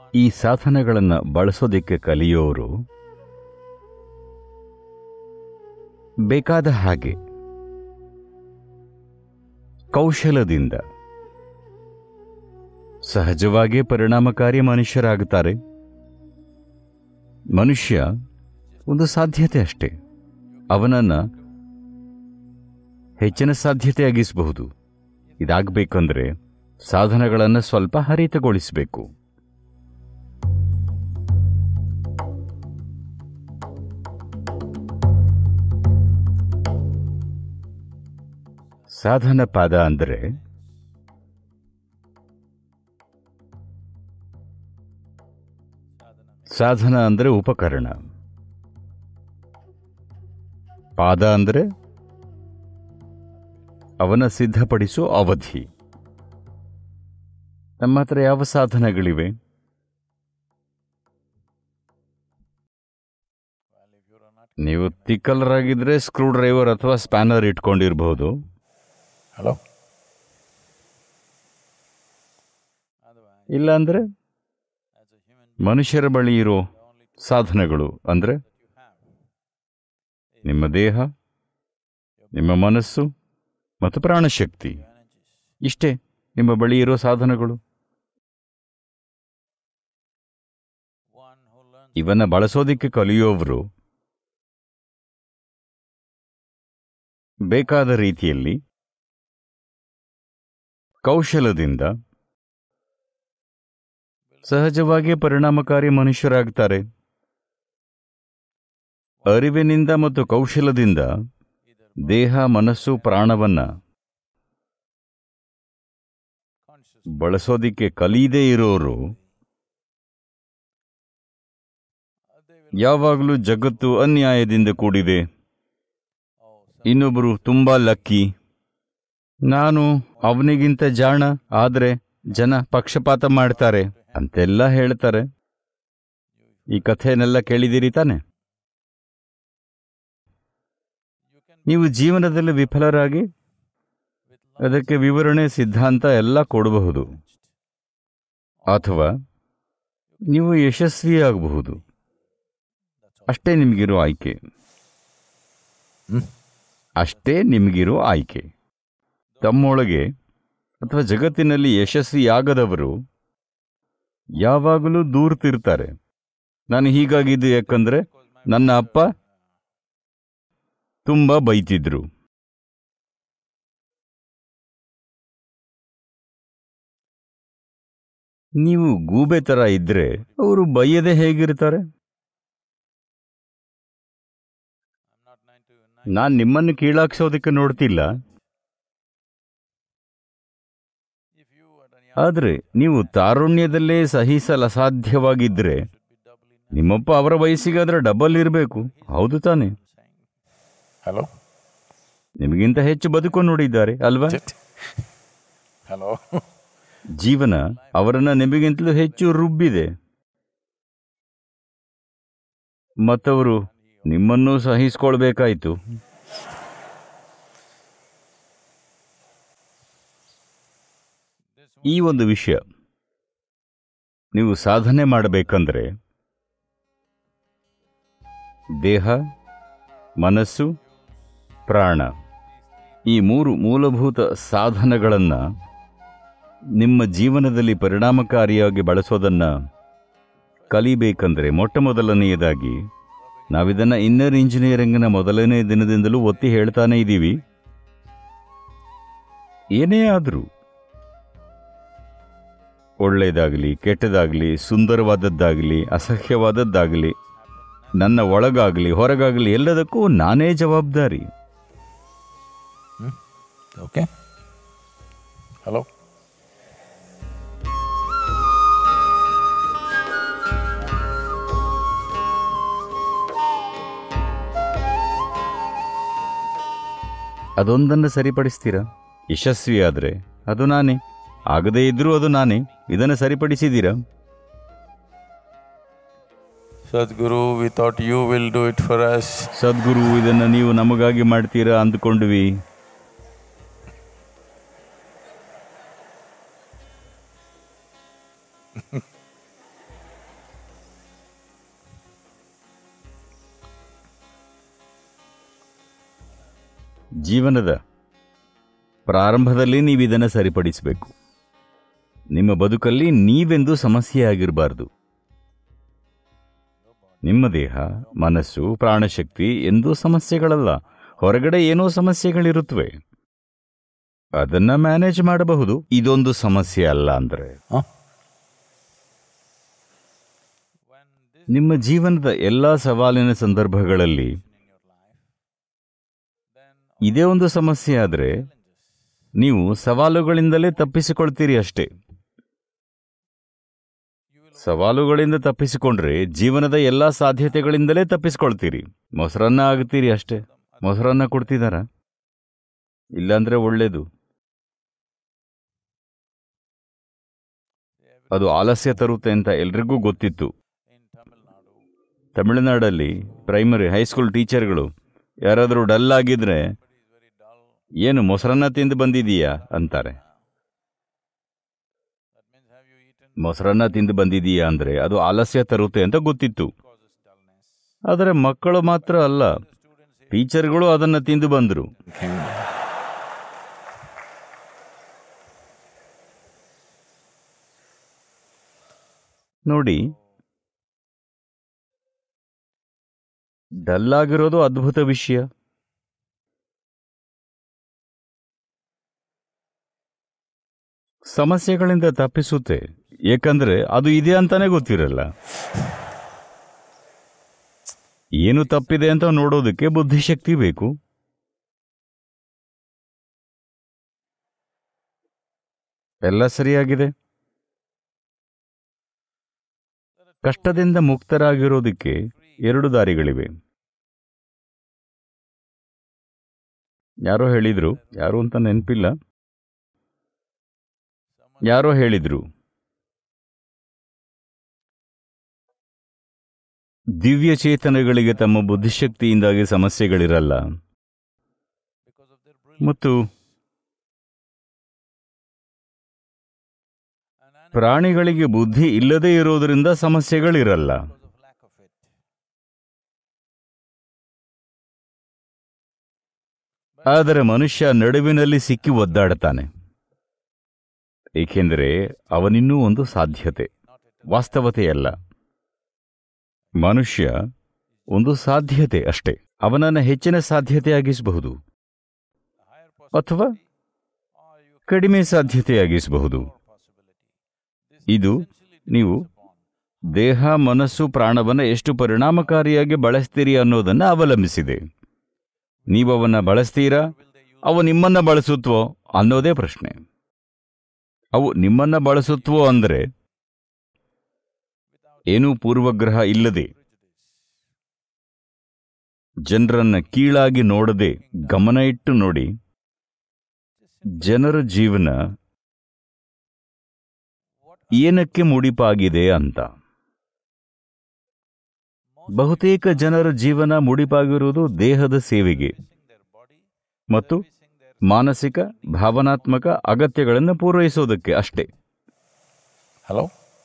ಈ ಸಾಧನಗಳನ್ನು ಬಳಸೋದಿಕ್ಕೆ ಕಲಿಯೋರು ಬೇಕಾದ ಹಾಗೆ ಕೌಶಲದಿಂದ ಸಹಜವಾಗೇ ಪರಿಣಾಮಕಾರಿ ಮನುಷ್ಯರಾಗುತ್ತಾರೆ ಮನುಷ್ಯ ಒಂದು ಸಾಧ್ಯತೆ ಅಷ್ಟೇ ಅವನನ್ನ ಹೆಚ್ಚಿನ ಸಾಧ್ಯತೆಯಾಗಿಸಬಹುದು ಇದಾಗಬೇಕಂದ್ರೆ ಸಾಧನಗಳನ್ನು ಸ್ವಲ್ಪ ಹರಿತಗೊಳಿಸಬೇಕು ಸಾಧನ ಪಾದ ಅಂದರೆ ಸಾಧನ ಅಂದರೆ ಉಪಕರಣ ಪಾದ ಅಂದರೆ ಅವನ ಸಿದ್ಧಪಡಿಸೋ ಅವಧಿ ನಮ್ಮ ಹತ್ರ ಯಾವ ಸಾಧನಗಳಿವೆ ನೀವು ತಿಕ್ಕಲರಾಗಿದ್ರೆ ಸ್ಕ್ರೂ ಡ್ರೈವರ್ ಅಥವಾ ಸ್ಪ್ಯಾನರ್ ಇಟ್ಕೊಂಡಿರಬಹುದು Hello? ಇಲ್ಲ ಅಂದ್ರೆ ಮನುಷ್ಯರ ಬಳಿ ಇರೋ ಸಾಧನಗಳು ಅಂದ್ರೆ ನಿಮ್ಮ ದೇಹ ನಿಮ್ಮ ಮನಸ್ಸು ಮತ್ತು ಪ್ರಾಣಶಕ್ತಿ ಇಷ್ಟೇ ನಿಮ್ಮ ಬಳಿ ಇರೋ ಸಾಧನಗಳು ಇವನ್ನ ಬಳಸೋದಿಕ್ಕೆ ಕಲಿಯೋವರು ಬೇಕಾದ ರೀತಿಯಲ್ಲಿ ಕೌಶಲದಿಂದ ಸಹಜವಾಗಿ ಪರಿಣಾಮಕಾರಿ ಮನುಷ್ಯರಾಗ್ತಾರೆ ಅರಿವಿನಿಂದ ಮತ್ತು ಕೌಶಲದಿಂದ ದೇಹ ಮನಸ್ಸು ಪ್ರಾಣವನ್ನ ಬಳಸೋದಿಕ್ಕೆ ಕಲಿಯದೇ ಇರೋರು ಯಾವಾಗಲೂ ಜಗತ್ತು ಅನ್ಯಾಯದಿಂದ ಕೂಡಿದೆ ಇನ್ನೊಬ್ಬರು ತುಂಬಾ ಲಕ್ಕಿ ನಾನು ಅವನಿಗಿಂತ ಜಾಣ ಆದ್ರೆ ಜನ ಪಕ್ಷಪಾತ ಮಾಡ್ತಾರೆ ಅಂತೆಲ್ಲ ಹೇಳ್ತಾರೆ ಈ ಕಥೆನೆಲ್ಲ ಕೇಳಿದಿರಿ ತಾನೆ ನೀವು ಜೀವನದಲ್ಲಿ ವಿಫಲರಾಗಿ ಅದಕ್ಕೆ ವಿವರಣೆ ಸಿದ್ಧಾಂತ ಎಲ್ಲ ಕೊಡಬಹುದು ಅಥವಾ ನೀವು ಯಶಸ್ವಿಯಾಗಬಹುದು ಅಷ್ಟೇ ನಿಮಗಿರೋ ಆಯ್ಕೆ ಅಷ್ಟೇ ನಿಮಗಿರೋ ಆಯ್ಕೆ ತಮ್ಮೊಳಗೆ ಅಥವಾ ಜಗತ್ತಿನಲ್ಲಿ ಯಶಸ್ವಿಯಾಗದವರು ಯಾವಾಗಲೂ ದೂರ್ತಿರ್ತಾರೆ ನಾನು ಹೀಗಾಗಿದ್ದು ಯಾಕಂದ್ರೆ ನನ್ನ ಅಪ್ಪ ತುಂಬಾ ಬೈತಿದ್ರು ನೀವು ಗೂಬೆ ತರ ಇದ್ರೆ ಅವರು ಬೈಯದೆ ಹೇಗಿರ್ತಾರೆ ನಾನ್ ನಿಮ್ಮನ್ನು ಕೀಳಾಕ್ಸೋದಕ್ಕೆ ನೋಡ್ತಿಲ್ಲ ಆದ್ರೆ ನೀವು ತಾರುಣ್ಯದಲ್ಲೇ ಸಹಿಸಲು ಅಸಾಧ್ಯವಾಗಿದ್ರೆ ನಿಮ್ಮಪ್ಪ ಅವರ ವಯಸ್ಸಿಗಾದ್ರೆ ಡಬಲ್ ಇರಬೇಕು ಹೌದು ತಾನೆ Hello? ನಿಮಗಿಂತ ಹೆಚ್ಚು ಬದುಕು ನೋಡಿದ್ದಾರೆ ಅಲ್ವಾ Hello? ಜೀವನ ಅವರನ್ನ ನಿಮಗಿಂತಲೂ ಹೆಚ್ಚು ರುಬ್ಬಿದೆ ಮತ್ತವರು ನಿಮ್ಮನ್ನೂ ಸಹಿಸ್ಕೊಳ್ಬೇಕಾಯ್ತು ಈ ಒಂದು ವಿಷಯ ನೀವು ಸಾಧನೆ ಮಾಡಬೇಕಂದ್ರೆ ದೇಹ ಮನಸ್ಸು ಪ್ರಾಣ ಈ ಮೂರು ಮೂಲಭೂತ ಸಾಧನಗಳನ್ನು ನಿಮ್ಮ ಜೀವನದಲ್ಲಿ ಪರಿಣಾಮಕಾರಿಯಾಗಿ ಬಳಸೋದನ್ನ ಕಲಿಬೇಕಂದ್ರೆ ಮೊಟ್ಟ ಮೊದಲನೆಯದಾಗಿ ನಾವಿದನ್ನ ಇನ್ನರ್ ಇಂಜಿನಿಯರಿಂಗ್ನ ಮೊದಲನೇ ದಿನದಿಂದಲೂ ಒತ್ತಿ ಹೇಳ್ತಾನೆ ಇದ್ದೀವಿ ಏನೇ ಆದರೂ ಒಳ್ಳೆಯದಾಗಲಿ ಕೆಟ್ಟದಾಗಲಿ ಸುಂದರವಾದದ್ದಾಗಲಿ ಅಸಹ್ಯವಾದದ್ದಾಗಲಿ ನನ್ನ ಒಳಗಾಗಲಿ ಹೊರಗಾಗಲಿ ಎಲ್ಲದಕ್ಕೂ ನಾನೇ ಜವಾಬ್ದಾರಿ Okay? Hello? ಅದೊಂದನ್ನು ಸರಿಪಡಿಸ್ತೀರಾ ಯಶಸ್ವಿಯಾದರೆ ಅದು ನಾನೇ ಆಗದೇ ಇದ್ರೂ ಅದು ನಾನೇ ಇದನ್ನು ಸರಿಪಡಿಸಿದ್ದೀರಾ Sadhguru, we thought you will do it for us. ಸದ್ಗುರು ಇದನ್ನು ನೀವು ನಮಗಾಗಿ ಮಾಡ್ತೀರಾ ಅಂದ್ಕೊಂಡ್ವಿ ಜೀವನದ ಪ್ರಾರಂಭದಲ್ಲಿ ನೀವು ಇದನ್ನು ಸರಿಪಡಿಸಬೇಕು ನಿಮ್ಮ ಬದುಕಲ್ಲಿ ನೀವೆಂದು ಸಮಸ್ಯೆ ಆಗಿರಬಾರ್ದು ನಿಮ್ಮ ದೇಹ ಮನಸ್ಸು ಪ್ರಾಣಶಕ್ತಿ ಎಂದೂ ಸಮಸ್ಯೆಗಳಲ್ಲ ಹೊರಗಡೆ ಏನೋ ಸಮಸ್ಯೆಗಳಿರುತ್ತವೆ ಅದನ್ನ ಮ್ಯಾನೇಜ್ ಮಾಡಬಹುದು ಇದೊಂದು ಸಮಸ್ಯೆ ಅಲ್ಲ ಅಂದ್ರೆ Huh? ನಿಮ್ಮ ಜೀವನದ ಎಲ್ಲಾ ಸವಾಲಿನ ಸಂದರ್ಭಗಳಲ್ಲಿ ಇದೇ ಒಂದು ಸಮಸ್ಯೆ ಆದರೆ ನೀವು ಸವಾಲುಗಳಿಂದಲೇ ತಪ್ಪಿಸಿಕೊಳ್ತೀರಿ ಅಷ್ಟೇ ಸವಾಲುಗಳಿಂದ ತಪ್ಪಿಸಿಕೊಂಡ್ರೆ ಜೀವನದ ಎಲ್ಲಾ ಸಾಧ್ಯತೆಗಳಿಂದಲೇ ತಪ್ಪಿಸಿಕೊಳ್ತೀರಿ ಮೊಸರನ್ನ ಆಗುತ್ತೀರಿ ಅಷ್ಟೇ ಮೊಸರನ್ನ ಕೊಡ್ತಿದಾರ ಇಲ್ಲಾಂದ್ರೆ ಒಳ್ಳೇದು ಅದು ಆಲಸ್ಯ ತರುತ್ತೆ ಅಂತ ಎಲ್ರಿಗೂ ಗೊತ್ತಿತ್ತು ತಮಿಳುನಾಡಲ್ಲಿ ಪ್ರೈಮರಿ ಹೈಸ್ಕೂಲ್ ಟೀಚರ್ಗಳು ಯಾರಾದರೂ ಡಲ್ ಆಗಿದ್ರೆ ಏನು ಮೊಸರನ್ನ ತಿಂದು ಬಂದಿದೀಯಾ ಅಂತಾರೆ ಮೊಸರನ್ನ ತಿಂದು ಬಂದಿದೀಯಾ ಅಂದ್ರೆ ಅದು ಆಲಸ್ಯ ತರುತ್ತೆ ಅಂತ ಗೊತ್ತಿತ್ತು ಆದರೆ ಮಕ್ಕಳು ಮಾತ್ರ ಅಲ್ಲ ಟೀಚರ್ಗಳು ಅದನ್ನ ತಿಂದು ಬಂದರು Okay. ನೋಡಿ ಡಲ್ ಆಗಿರೋದು ಅದ್ಭುತ ವಿಷಯ ಸಮಸ್ಯೆಗಳಿಂದ ತಪ್ಪಿಸುತ್ತೆ ಏಕೆಂದ್ರೆ ಅದು ಇದೆ ಅಂತಾನೆ ಗೊತ್ತಿರಲ್ಲ ಏನು ತಪ್ಪಿದೆ ಅಂತ ನೋಡೋದಕ್ಕೆ ಬುದ್ಧಿಶಕ್ತಿ ಬೇಕು ಎಲ್ಲ ಸರಿಯಾಗಿದೆ ಕಷ್ಟದಿಂದ ಮುಕ್ತರಾಗಿರೋದಕ್ಕೆ ಎರಡು ದಾರಿಗಳಿವೆ ಯಾರೋ ಹೇಳಿದ್ರು ಯಾರು ಅಂತ ನೆನಪಿಲ್ಲ ಯಾರೋ ಹೇಳಿದ್ರು ದಿವ್ಯ ಚೇತನಗಳಿಗೆ ತಮ್ಮ ಬುದ್ಧಿಶಕ್ತಿಯಿಂದಾಗಿ ಸಮಸ್ಯೆಗಳಿರಲ್ಲ ಮತ್ತು ಪ್ರಾಣಿಗಳಿಗೆ ಬುದ್ಧಿ ಇಲ್ಲದೇ ಇರೋದರಿಂದ ಸಮಸ್ಯೆಗಳಿರಲ್ಲ ಆದರೆ ಮನುಷ್ಯ ನಡುವಿನಲ್ಲಿ ಸಿಕ್ಕಿ ಒದ್ದಾಡ್ತಾನೆ ಏಕೆಂದರೆ ಅವನಿನ್ನೂ ಒಂದು ಸಾಧ್ಯತೆ ವಾಸ್ತವತೆಯಲ್ಲ ಮನುಷ್ಯ ಒಂದು ಸಾಧ್ಯತೆ ಅಷ್ಟೇ ಅವನನ್ನು ಹೆಚ್ಚಿನ ಸಾಧ್ಯತೆಯಾಗಿಸಬಹುದು ಅಥವಾ ಕಡಿಮೆ ಸಾಧ್ಯತೆಯಾಗಿಸಬಹುದು ಇದು ನೀವು ದೇಹ ಮನಸ್ಸು ಪ್ರಾಣವನ್ನು ಎಷ್ಟು ಪರಿಣಾಮಕಾರಿಯಾಗಿ ಬಳಸ್ತೀರಿ ಅನ್ನೋದನ್ನು ಅವಲಂಬಿಸಿದೆ ನೀವು ಅವನ್ನ ಬಳಸ್ತೀರಾ ಅವು ನಿಮ್ಮನ್ನ ಬಳಸುತ್ತವೋ ಅನ್ನೋದೇ ಪ್ರಶ್ನೆ ಅವು ನಿಮ್ಮನ್ನ ಬಳಸುತ್ತವೋ ಅಂದರೆ ಏನೂ ಪೂರ್ವಗ್ರಹ ಇಲ್ಲದೆ ಜನರನ್ನ ಕೀಳಾಗಿ ನೋಡದೆ ಗಮನ ಇಟ್ಟು ನೋಡಿ ಜನರ ಜೀವನ ಏನಕ್ಕೆ ಮುಡಿಪಾಗಿದೆ ಅಂತ ಬಹುತೇಕ ಜನರ ಜೀವನ ಮುಡಿಪಾಗಿರುವುದು ದೇಹದ ಸೇವೆಗೆ ಮತ್ತು ಮಾನಸಿಕ ಭಾವನಾತ್ಮಕ ಅಗತ್ಯಗಳನ್ನು ಪೂರೈಸೋದಕ್ಕೆ ಅಷ್ಟೇ Hello?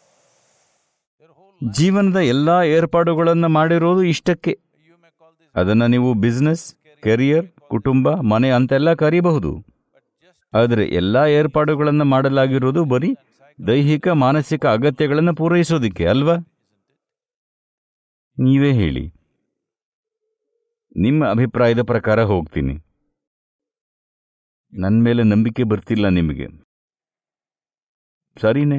ಜೀವನದ ಎಲ್ಲಾ ಏರ್ಪಾಡುಗಳನ್ನು ಮಾಡಿರೋದು ಇಷ್ಟಕ್ಕೆ ಅದನ್ನು ನೀವು ಬಿಸ್ನೆಸ್ ಕೆರಿಯರ್ ಕುಟುಂಬ ಮನೆ ಅಂತೆಲ್ಲ ಕರೀಬಹುದು ಆದರೆ ಎಲ್ಲಾ ಏರ್ಪಾಡುಗಳನ್ನು ಮಾಡಲಾಗಿರೋದು ಬರೀ ದೈಹಿಕ ಮಾನಸಿಕ ಅಗತ್ಯಗಳನ್ನು ಪೂರೈಸೋದಿಕ್ಕೆ ಅಲ್ವಾ ನೀವೇ ಹೇಳಿ ನಿಮ್ಮ ಅಭಿಪ್ರಾಯದ ಪ್ರಕಾರ ಹೋಗ್ತೀನಿ ನನ್ನ ಮೇಲೆ ನಂಬಿಕೆ ಬರ್ತಿಲ್ಲ ನಿಮಗೆ ಸರಿನೇ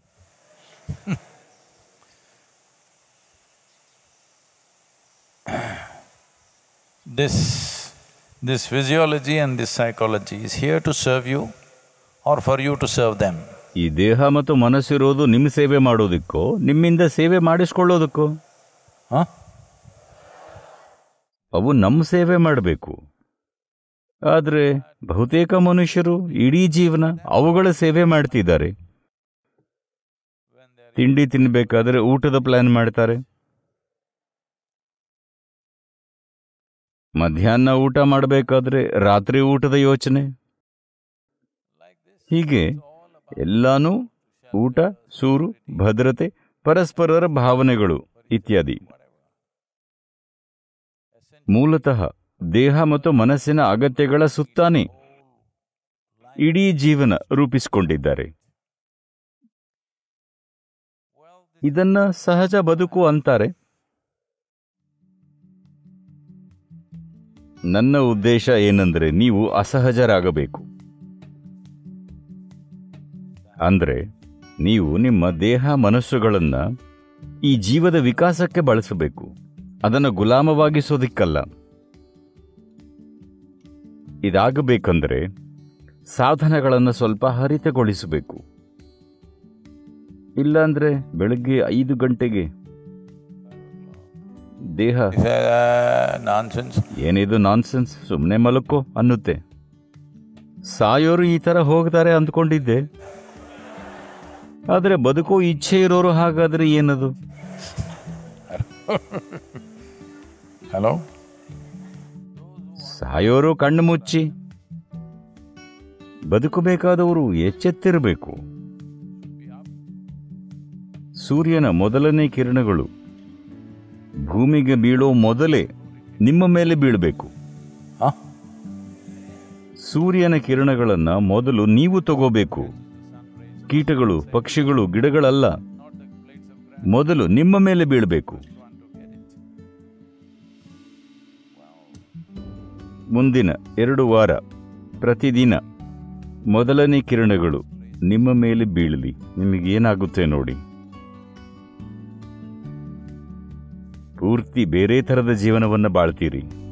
This, this physiology and this psychology is here to serve you or for you to serve them. ಈ ದೇಹ ಮತ್ತು ಮನಸ್ಸಿರೋದು ನಿಮ್ಮ ಸೇವೆ ಮಾಡೋದಕ್ಕೋ ನಿಮ್ಮಿಂದ ಸೇವೆ ಮಾಡಿಸ್ಕೊಳ್ಳೋದಕ್ಕೋ Huh? ಅವು ನಮ್ಮ ಸೇವೆ ಮಾಡಬೇಕು ಆದರೆ ಬಹುತೇಕ ಮನುಷ್ಯರು ಇಡೀ ಜೀವನ ಅವುಗಳ ಸೇವೆ ಮಾಡ್ತಿದ್ದಾರೆ ತಿಂಡಿ ತಿನ್ಬೇಕಾದ್ರೆ ಊಟದ ಪ್ಲಾನ್ ಮಾಡ್ತಾರೆ ಮಧ್ಯಾಹ್ನ ಊಟ ಮಾಡಬೇಕಾದ್ರೆ ರಾತ್ರಿ ಊಟದ ಯೋಚನೆ ಹೀಗೆ ಎಲ್ಲಾನು ಊಟ ಸೂರು ಭದ್ರತೆ ಪರಸ್ಪರರ ಭಾವನೆಗಳು ಇತ್ಯಾದಿ ಮೂಲತಃ ದೇಹ ಮತ್ತು ಮನಸ್ಸಿನ ಅಗತ್ಯಗಳ ಸುತ್ತಾನೆ ಇಡೀ ಜೀವನ ರೂಪಿಸಿಕೊಂಡಿದ್ದಾರೆ ಇದನ್ನ ಸಹಜ ಬದುಕು ಅಂತಾರೆ ನನ್ನ ಉದ್ದೇಶ ಏನಂದ್ರೆ ನೀವು ಅಸಹಜರಾಗಬೇಕು ಅಂದ್ರೆ ನೀವು ನಿಮ್ಮ ದೇಹ ಮನಸ್ಸುಗಳನ್ನ ಈ ಜೀವದ ವಿಕಾಸಕ್ಕೆ ಬಳಸಬೇಕು ಅದನ್ನು ಗುಲಾಮವಾಗಿಸೋದಿಕ್ಕಲ್ಲ ಇದಾಗಬೇಕಂದ್ರೆ ಸಾಧನಗಳನ್ನು ಸ್ವಲ್ಪ ಹರಿತಗೊಳಿಸಬೇಕು ಇಲ್ಲಾಂದ್ರೆ ಬೆಳಗ್ಗೆ ಐದು ಗಂಟೆಗೆ ದೇಹ This is uh, nonsense. ಏನಿದು ನಾನ್ಸೆನ್ಸ್ ಸುಮ್ಮನೆ ಮಲಕ್ಕೋ ಅನ್ನುತ್ತೆ ಸಾಯೋರು ಈ ಥರ ಹೋಗ್ತಾರೆ ಅಂದ್ಕೊಂಡಿದ್ದೆ ಆದರೆ ಬದುಕೋ ಇಚ್ಛೆ ಇರೋರು ಹಾಗಾದ್ರೆ ಏನದು Hello? ಸಾಯೋರು ಕಣ್ಣು ಮುಚ್ಚಿ ಬದುಕಬೇಕಾದವರು ಎಚ್ಚೆತ್ತಿರಬೇಕು ಸೂರ್ಯನ ಮೊದಲನೇ ಕಿರಣಗಳು ಭೂಮಿಗೆ ಬೀಳೋ ಮೊದಲೇ ನಿಮ್ಮ ಮೇಲೆ ಬೀಳಬೇಕು Huh? ಸೂರ್ಯನ ಕಿರಣಗಳನ್ನ ಮೊದಲು ನೀವು ತಗೋಬೇಕು ಕೀಟಗಳು ಪಕ್ಷಿಗಳು ಗಿಡಗಳಲ್ಲ ಮೊದಲು ನಿಮ್ಮ ಮೇಲೆ ಬೀಳಬೇಕು ಮುಂದಿನ ಎರಡು ವಾರ ಪ್ರತಿದಿನ ಮೊದಲನೇ ಕಿರಣಗಳು ನಿಮ್ಮ ಮೇಲೆ ಬೀಳಲಿ ನಿಮಗೇನಾಗುತ್ತೆ ನೋಡಿ ಪೂರ್ತಿ ಬೇರೆ ಥರದ ಜೀವನವನ್ನು ಬಾಳ್ತೀರಿ